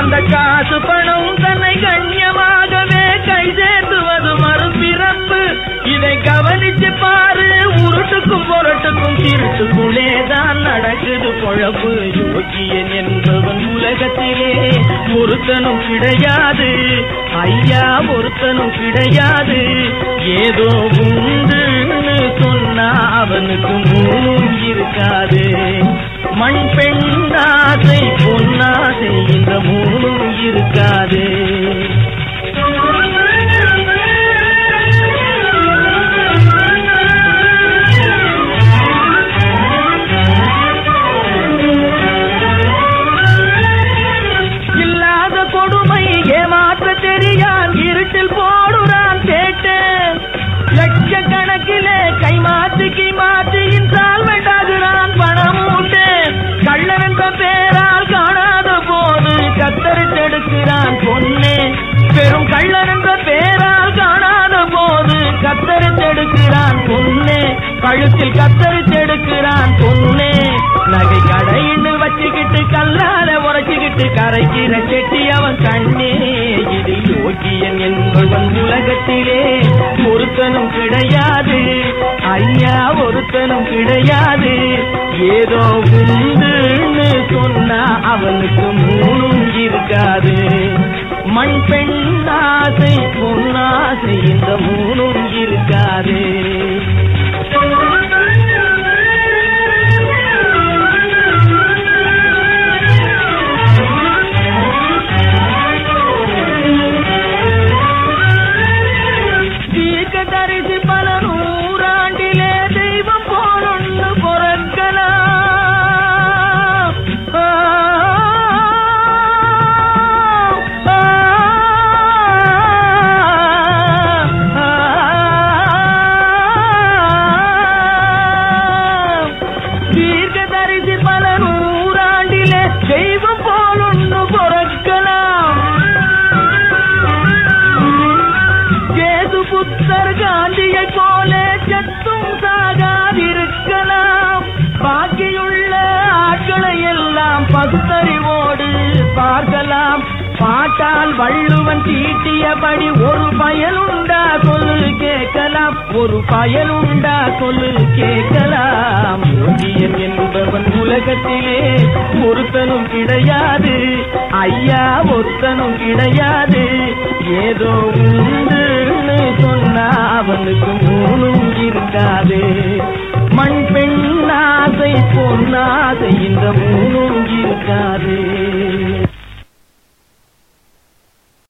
அந்த காசு பணம் தன்னை கண்ணியமாகவே கை சேர்த்துவது மறுபிறப்பு இதை கவனிச்சு பாரு உருட்டுக்கும் பொருட்டுக்கும் திருட்டுக்குள்ளே தான் நடக்குது பொழப்பு யோகியன் என்பவன் உலகத்திலே ஒருத்தனும் கிடையாது ஐயா ஒருத்தனும் கிடையாது ஏதோ உண்டுன்னு சொன்னா அவனுக்கு மூணும் இருக்காது மண் பெண்ணாசை பொன்னாசை இந்த மூணும் இருக்காது இல்லாத கொடுமை ஏமாற்ற தெரியான் இருட்டில் போடுறான் கேட்டேன் லட்சக்கணக்கிலே கை மாத்து கை மாத்து இன்ஸ்டால்மெண்ட் ஆகுறான் பணம் உண்டு கள்ளன் என்ற பேரால் காணாத போது கத்தரித்தெடுக்கிறான் பொண்ணே பெரும் கள்ளன் என்ற பேரால் காணாத போது கத்தரித்தெடுக்கிறான் பொண்ணே கழுத்தில் கத்தரித்தெடுக்கிறான் பொண்ணே நகை கடையின்னு வச்சுக்கிட்டு கல்லால உரைச்சுக்கிட்டு கரைக்கிற செட்டி அவன் கண்ணே இது யோகியன் என்பவன் உலகத்திலே ஒருத்தனும் கிடையாது ஐயா ஒருத்தனும் கிடையாது ஏதோ உண்டுன்னு சொன்னா அவனுக்கு மூணும் இருக்காது மண் பெண்ணாசை பொன்னாசை இந்த மூணும் இருக்காது தீர்க்கதரிசி பல நூறாண்டிலே தெய்வம் போலொன்னு பொறக்கலாம் ஆ, ஆ, ஆ. தீர்க்கதரிசி பல நூறாண்டிலே தெய்வம் போலொன்னு பொறக்கலாம் கேது புத்தர் காந்தியை போல சத்தும் சாகாதிருக்கலாம் பாக்கியுள்ள ஆட்களை எல்லாம் பகுத்தறிவோடு பார்க்கலாம் பாட்டால் வள்ளுவன் தீட்டியபடி ஒரு பயனுண்டா சொல்லு கேட்கலாம் ஒரு பயனுண்டா சொல்லு கேட்கலாம் யோகியன் என்பவன் உலகத்திலே ஒருத்தனும் கிடையாது ஐயா ஒருத்தனும் கிடையாது ஏதோ உண்டுன்னு சொன்னா அவனுக்கு மூணும் இருக்காது மண் பெண்ணாசை பொன்னாசை இந்த மூணும் இருக்காது